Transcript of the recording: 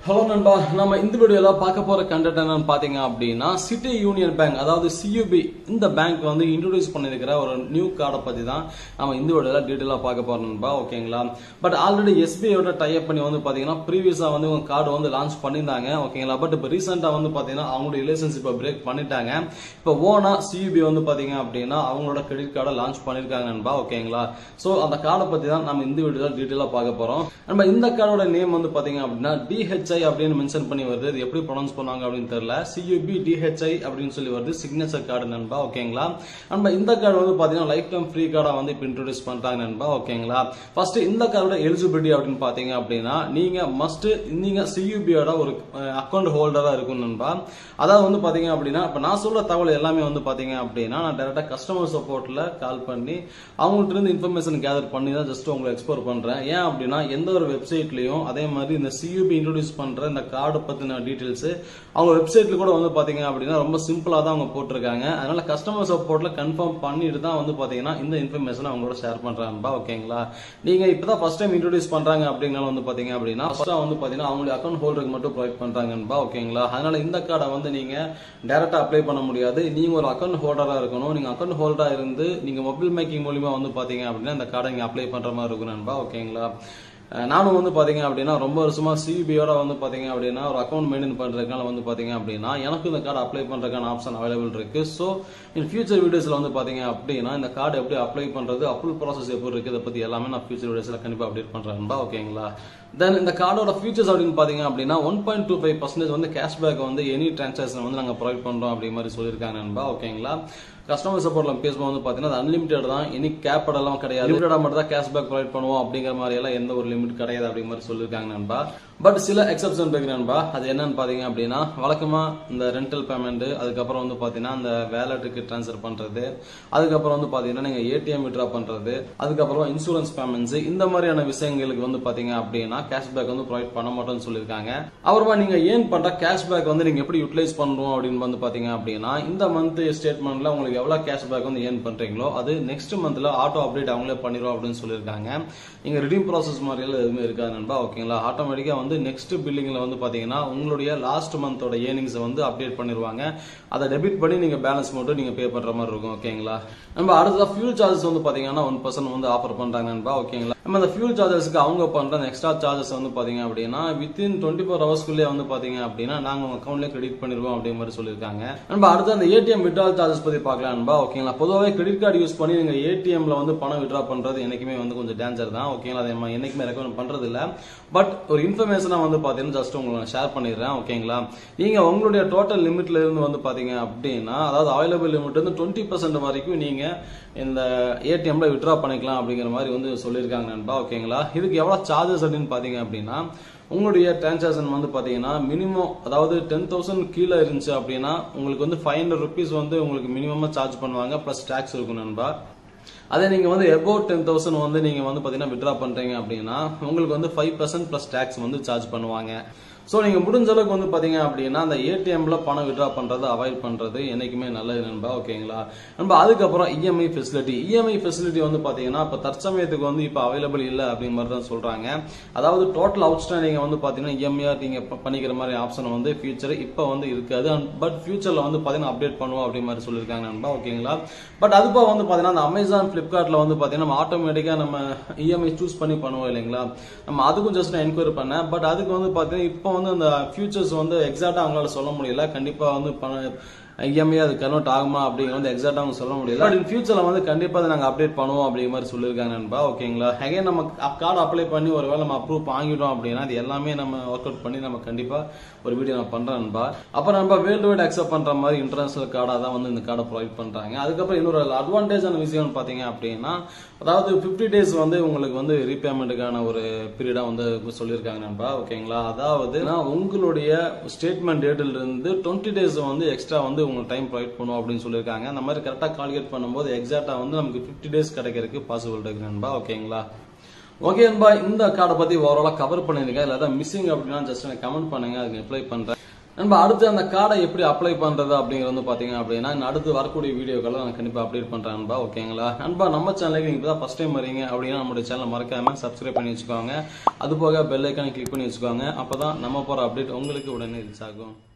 hello நண்பா நம்ம இந்த வீடியோல பார்க்க போற கண்டென்ட் என்னன்னு பாத்தீங்க அப்படின்னா சிட்டி யூனியன் பேங்க் அதாவது சியூபி இந்த பேங்க் வந்து இன்ட்ரோடியூஸ் பண்ணிருக்கிற ஒரு நியூ கார்டை பத்தி தான் நம்ம இந்த வீடியோல டீட்டெயிலா பார்க்க போறோம் நண்பா ஓகேங்களா பட் ஆல்ரெடி எஸ்பிஐயோட டைப் பண்ணி வந்து பாத்தீங்கன்னா ப்ரீவியஸா வந்து உங்க கார்டு வந்து லான்ச் பண்ணியிருந்தாங்க ஓகேங்களா பட் இப்போ ரீசெண்டா வந்து பாத்தீங்கன்னா அவங்களோட ரிலேஷன்ஷிப்பை பிரேக் பண்ணிட்டாங்க இப்போ ஓனா சியூபி வந்து பாத்தீங்க அப்படின்னா அவங்களோட கிரெடிட் கார்டை லான்ச் பண்ணிருக்காங்க நண்பா ஓகேங்களா சோ அந்த கார்டை பத்தி தான் நம்ம இந்த வீடியோல டீட்டெயிலா பார்க்க போறோம் நம்ம இந்த கார்டோட நேம் வந்து பாத்தீங்க அப்படின்னா டிஹெச்ஐ அப்படின்னு மென்ஷன் பண்ணி வருது இது எப்படி ப்ரொனவுன்ஸ் பண்ணுவாங்க அப்படின்னு தெரியல சியூபி டிஹெச்ஐ அப்படின்னு சொல்லி வருது சிக்னேச்சர் கார்டு நண்பா ஓகேங்களா நம்ம இந்த கார்டு வந்து பாத்தீங்கன்னா லைஃப் டைம் ஃப்ரீ கார்டா வந்து இப்போ இன்ட்ரோடியூஸ் பண்றாங்க நண்பா ஓகேங்களா ஃபர்ஸ்ட் இந்த கார்டோட எலிஜிபிலிட்டி அப்படின்னு பாத்தீங்க அப்படின்னா நீங்க மஸ்ட் நீங்க சியூபியோட ஒரு அக்கௌண்ட் ஹோல்டரா இருக்கும் நண்பா அதாவது வந்து பாத்தீங்க அப்படின்னா இப்ப நான் சொல்ற தகவல் எல்லாமே வந்து பாத்தீங்க அப்படின்னா நான் டேரக்டா கஸ்டமர் சப்போர்ட்ல கால் பண்ணி அவங்கள்ட்ட இருந்து இன்ஃபர்மேஷன் கேதர் பண்ணி தான் ஜஸ்ட் உங்களுக்கு எக்ஸ்ப்ளோர் பண்றேன் ஏன் அப்படின்னா எந்த ஒரு வெப்சைட்லயும் அதே மாதிரி இந்த சியூபி இன்ட்ரோடியூஸ் பண்ற இந்த கார்டு பத்தின டீடைல்ஸ் அவங்க வெப்சைட்ல கூட வந்து பாத்தீங்க அப்படின்னா ரொம்ப சிம்பிளா தான் அவங்க போட்டிருக்காங்க அதனால கஸ்டமர் சப்போர்ட்ல கன்ஃபார்ம் பண்ணிட்டு தான் வந்து பாத்தீங்கன்னா இந்த இன்ஃபர்மேஷன் அவங்களோட ஷேர் பண்றாங்கப்பா ஓகேங்களா நீங்க இப்பதான் ஃபர்ஸ்ட் டைம் இன்ட்ரோடியூஸ் பண்றாங்க அப்படிங்கனால வந்து பாத்தீங்க அப்படின்னா ஃபர்ஸ்ட் வந்து பாத்தீங்கன்னா அவங்களுடைய அக்கௌண்ட் ஹோல்டருக்கு மட்டும் ப்ரொவைட் பண்றாங்கப்பா ஓகேங்களா அதனால இந்த கார்டை வந்து நீங்க டைரக்டா அப்ளை பண்ண முடியாது நீங்க ஒரு அக்கௌண்ட் ஹோல்டரா இருக்கணும் நீங்க அக்கௌண்ட் ஹோல்டரா இருந்து நீங்க மொபைல் மேக்கிங் மூலியமா வந்து பாத்தீங்க அப்படின்னா இந்த கார்டை நீங்க அப்ளை பண்ற மாதிரி இருக்கும் நண்பா ஓகேங்களா அஹ் நானும் வந்து பாத்தீங்க அப்படின்னா ரொம்ப வருஷமா சிபியோட வந்து பாத்தீங்க அப்படின்னா ஒரு அக்கௌண்ட் மெயின்டைன் பண்றதுக்கான வந்து பாத்தீங்க அப்படின்னா எனக்கு இந்த கார்டு அப்ளை பண்றதுக்கான ஆப்ஷன் அவைலபிள் இருக்கு ஸோ இன் ஃபியூச்சர் வீடியோஸ்ல வந்து பாத்தீங்க அப்படின்னா இந்த கார்டு எப்படி அப்ளை பண்றது அப்ரூவல் ப்ராசஸ் எப்படி இருக்கு இதை பத்தி எல்லாமே நான் ஃபியூச்சர் வீடியோஸ்ல கண்டிப்பா அப்டேட் பண்றேன்பா ஓகேங்களா தென் இந்த கார்டோட ஃபீச்சர்ஸ் அப்படின்னு பாத்தீங்க அப்படின்னா one point two five percentage வந்து கேஷ்பேக் வந்து எனி டிரான்சாக்ஷன் வந்து நாங்க ப்ரொவைட் பண்றோம் அப்படி மாதிரி சொல்லியிருக்காங்க நண்பா ஓகேங்களா கஸ்டமர் சப்போர்ட்ல பேசும்போது வந்து பாத்தீங்கன்னா அது அன்லிமிட்டட் தான் எனி கேப் எல்லாம் கிடையாது லிமிட்டடா மட்டும் தான் கேஷ்பேக் ப்ரொவைட் பண்ணுவோம் அப்படிங்கிற மாதிரி எல்லாம் எந்த ஒரு லிமிட் கிடையாது அப்படிங்கிற மாதிரி சொல்லியிருக்காங்க நண்பா பட் சில எக்ஸப்ஷன் இருக்கு நண்பா அது என்னன்னு பாத்தீங்க அப்படின்னா வழக்கமா இந்த ரெண்டல் பேமெண்ட் அதுக்கப்புறம் வந்து பாத்தீங்கன்னா இந்த வேலெட்டுக்கு ட்ரான்ஸ்ஃபர் பண்றது அதுக்கப்புறம் வந்து பாத்தீங்கன்னா நீங்க ஏடிஎம் விட்ரா பண்றது அதுக்கப்புறம் இன்சூரன்ஸ் பேமெண்ட்ஸ் இந்த மாதிரியான விஷயங்களுக்கு வந்து பாத்தீங்க அப்படின்னா கேஷ்பேக் வந்து ப்ரொவைட் பண்ண மாட்டோம்னு சொல்லியிருக்காங்க அப்புறமா நீங்க ஏன் பண்ற கேஷ்பேக் வந்து நீங்க எப்படி யூட்டிலைஸ் பண்றோம் அப்படின்னு வந்து பாத்தீங்க அப்படின்னா இந்த மந்த் ஸ்டேட்மெண்ட்ல உங்களுக்கு எவ்வளவு கேஷ்பேக் வந்து ஏன் பண்றீங்களோ அது நெக்ஸ்ட் மந்த்ல ஆட்டோ அப்டேட் அவங்களே பண்ணிடுவோம் அப்படின்னு சொல்லியிருக்காங்க நீங்க ரிடீம் ப்ராசஸ் மாதிரி எல்லாம் எதுவுமே இருக்காது நண்பா ஓகேங்களா ஆட்டோமேட்டிக்கா வந்து நெக்ஸ்ட் பில்லிங்ல வந்து பாத்தீங்கன்னா உங்களுடைய லாஸ்ட் மந்தோட ஏர்னிங்ஸ் வந்து அப்டேட் பண்ணிடுவாங்க அதை டெபிட் பண்ணி நீங்க பேலன்ஸ் மட்டும் நீங்க பே பண்ற மாதிரி இருக்கும் ஓகேங்களா நம்ம அடுத்ததா ஃபியூல் சார்ஜஸ் வந்து பாத்தீங்கன்னா ஒன் பர்சன்ட் வந்து ஆஃபர் பண்றாங்க நண்பா ஓகேங்களா நம்ம அந்த ஃபியூல் சார்ஜஸ்க்கு அவங்க பண்ற அந்த எக்ஸ்ட்ரா சார்ஜஸ் வந்து பாத்தீங்க அப்படின்னா வித்தின் டுவெண்ட்டி ஃபோர் ஹவர்ஸ்க்குள்ளே வந்து பாத்தீங்க அப்படின்னா நாங்க உங்க அக்கௌண்ட்ல கிரெடிட் பண்ணிருவோம் அப்படிங்கிற மாதிரி சொல்லியிருக்காங்க நம்ம அடுத்து அந்த ஏடிஎம் விட்ரால் சார்ஜஸ் பத்தி பார்க்கலாம் நண்பா ஓகேங்களா பொதுவாகவே கிரெடிட் கார்டு யூஸ் பண்ணி நீங்க ஏடிஎம்ல வந்து பணம் விட்ரா பண்றது என்னைக்குமே வந்து கொஞ்சம் டேஞ்சர் தான் ஓகேங்களா அதை நம்ம என்னைக்குமே ரெக்கமெண்ட் பண்றது இல்ல பட் ஒரு இன்ஃபர்மேஷனா வந்து பாத்தீங்கன்னா ஜஸ்ட் உங்களுக்கு ஷேர் பண்ணிடுறேன் ஓகேங்களா நீங்க உங்களுடைய டோட்டல் லிமிட்ல இருந்து வந்து பாத்தீங்க அப்படின்னா அதாவது அவைலபிள் லிமிட் வந்து டுவெண்ட்டி பர்சன்ட் வரைக்கும் நீங்க இந்த ஏடிஎம்ல விட்ரா பண்ணிக்கலாம் அப்படிங்கிற மாதிரி வந்து சொல்லியிருக்காங்க நண்பா ஓகேங்களா இதுக்கு எவ்வளவு சார்ஜஸ் அப்படின்னு பாத்தீங்க அப்படின்னா உங்களுடைய டிரான்சாக்ஷன் வந்து பாத்தீங்கன்னா மினிமம் அதாவது டென் தௌசண்ட் கீழே இருந்துச்சு அப்படின்னா உங்களுக்கு வந்து ஃபைவ் ஹண்ட்ரட் ருபீஸ் வந்து உங்களுக்கு மினிமமா சார்ஜ் பண்ணுவாங்க பிளஸ் டேக்ஸ் இருக்கும் நண்பா அதே நீங்க வந்து எபோவ் டென் தௌசண்ட் வந்து நீங்க வந்து பாத்தீங்கன்னா விட்ரா பண்றீங்க அப்படின்னா உங்களுக்கு வந்து ஃபைவ் பர்சன்ட் பிளஸ் டேக்ஸ் வந்து சார்ஜ் பண்ணுவாங்க ஸோ நீங்க முடிஞ்ச அளவுக்கு வந்து பாத்தீங்க அப்படின்னா அந்த ஏடிஎம்ல பணம் விட்ரா பண்றது அவாய்ட் பண்றது என்னைக்குமே நல்லது நண்பா ஓகேங்களா நண்பா அதுக்கப்புறம் இஎம்ஐ ஃபெசிலிட்டி இஎம்ஐ ஃபெசிலிட்டி வந்து பாத்தீங்கன்னா இப்ப தற்சமயத்துக்கு வந்து இப்ப அவைலபிள் இல்லை அப்படிங்கிற மாதிரி தான் சொல்றாங்க அதாவது டோட்டல் அவுட்ஸ்டாண்டிங் வந்து பாத்தீங்கன்னா இஎம்ஐஆர் நீங்க ப- பண்ணிக்கிற மாதிரி ஆப்ஷன் வந்து ஃபியூச்சர் இப்ப வந்து இருக்காது பட் ஃபியூச்சர்ல வந்து பாத்தீங்கன்னா அப்டேட் பண்ணுவோம் அப்படிங்கிற மாதிரி சொல்லியிருக்காங்க நண்பா ஓகேங்களா பட் அது போக வந்து பாத்தீங்கன்னா அந்த அமேசான் பிளிப்கார்ட்ல வந்து பாத்தீங்கன்னா நம்ம ஆட்டோமேட்டிக்கா நம்ம இஎம்ஐ சூஸ் பண்ணி பண்ணுவோம் இல்லைங்களா நம்ம அதுக்கும் ஜஸ்ட் நான் என்கொயரி பண்ணேன் பட் அதுக்கு வந்து பாத்தீங்கன்னா இப்போ வந்து அந்த ஃபியூச்சர்ஸ் வந்து எக்ஸாக்டா அவங்களால சொல்ல முடியல கண்டிப்பா வந்து பண இஎம்ஐ அது கன்வெர்ட் ஆகுமா அப்படிங்கிற வந்து எக்ஸாக்டா அவங்க சொல்ல முடியல பட் இன் ஃபியூச்சர்ல வந்து கண்டிப்பா அதை நாங்க அப்டேட் பண்ணுவோம் அப்படிங்கிற மாதிரி சொல்லியிருக்காங்க நண்பா ஓகேங்களா அகைன் நம்ம கார்டு அப்ளை பண்ணி ஒருவேளை நம்ம அப்ரூவ் வாங்கிட்டோம் அப்படின்னா அது எல்லாமே நம்ம ஒர்க் அவுட் பண்ணி நம்ம கண்டிப்பா ஒரு வீடியோ நான் பண்றேன் நண்பா அப்புறம் நம்ம வேர்ல்டு வைட் அக்செப்ட் பண்ற மாதிரி இன்டர்நேஷனல் கார்டா தான் வந்து இந்த கார்டை ப்ரொவைட் பண்றாங்க அதுக்கப்புறம் இன்னொரு அட்வான்டேஜான விஷயம் பாத்தீங்க அப்படின்னா அதாவது 50 டேஸ் வந்து உங்களுக்கு வந்து ரீபேமெண்ட்டுக்கான ஒரு பீரியடா வந்து சொல்லியிருக்காங்க நண்பா ஓகேங்களா அதாவது நான் உங்களுடைய ஸ்டேட்மெண்ட் டேட்ல இருந்து டுவெண்ட்டி டேஸ் வந்து எக்ஸ்ட்ரா வந்து உங்களுக்கு டைம் ப்ரொவைட் பண்ணுவோம் அப்படின்னு சொல்லியிருக்காங்க அந்த மாதிரி கரெக்டாக கால்குலேட் பண்ணும்போது எக்ஸாக்டா வந்து நமக்கு 50 டேஸ் கிடைக்கிறதுக்கு பாசிபிள் இருக்கு நண்பா ஓகேங்களா ஓகே நண்பா இந்த கார்டை பத்தி ஓவராலா கவர் பண்ணிருக்கேன் இல்ல ஏதாவது மிஸ்ஸிங் அப்படின்னா ஜஸ்ட் எனக்கு கமெண்ட் பண்ணுங்க அதுக்கு ரிப்ளை பண்றேன் நண்பா அடுத்து அந்த கார்டை எப்படி அப்ளை பண்றது அப்படிங்கிறது வந்து பாத்தீங்க அப்படின்னா இன்னும் அடுத்து வரக்கூடிய வீடியோக்களை நான் கண்டிப்பா அப்டேட் பண்றேன் நண்பா ஓகேங்களா நண்பா நம்ம சேனலுக்கு நீங்க தான் ஃபர்ஸ்ட் டைம் வரீங்க அப்படின்னா நம்மளுடைய சேனல் மறக்காம சப்ஸ்கிரைப் பண்ணி வச்சுக்கோங்க அது போக பெல் ஐக்கானை கிளிக் பண்ணி வச்சுக்கோங்க அப்பதான் நம்ம போற அப்டேட் உங்களுக்கு உடனே ரீச் ஆகும்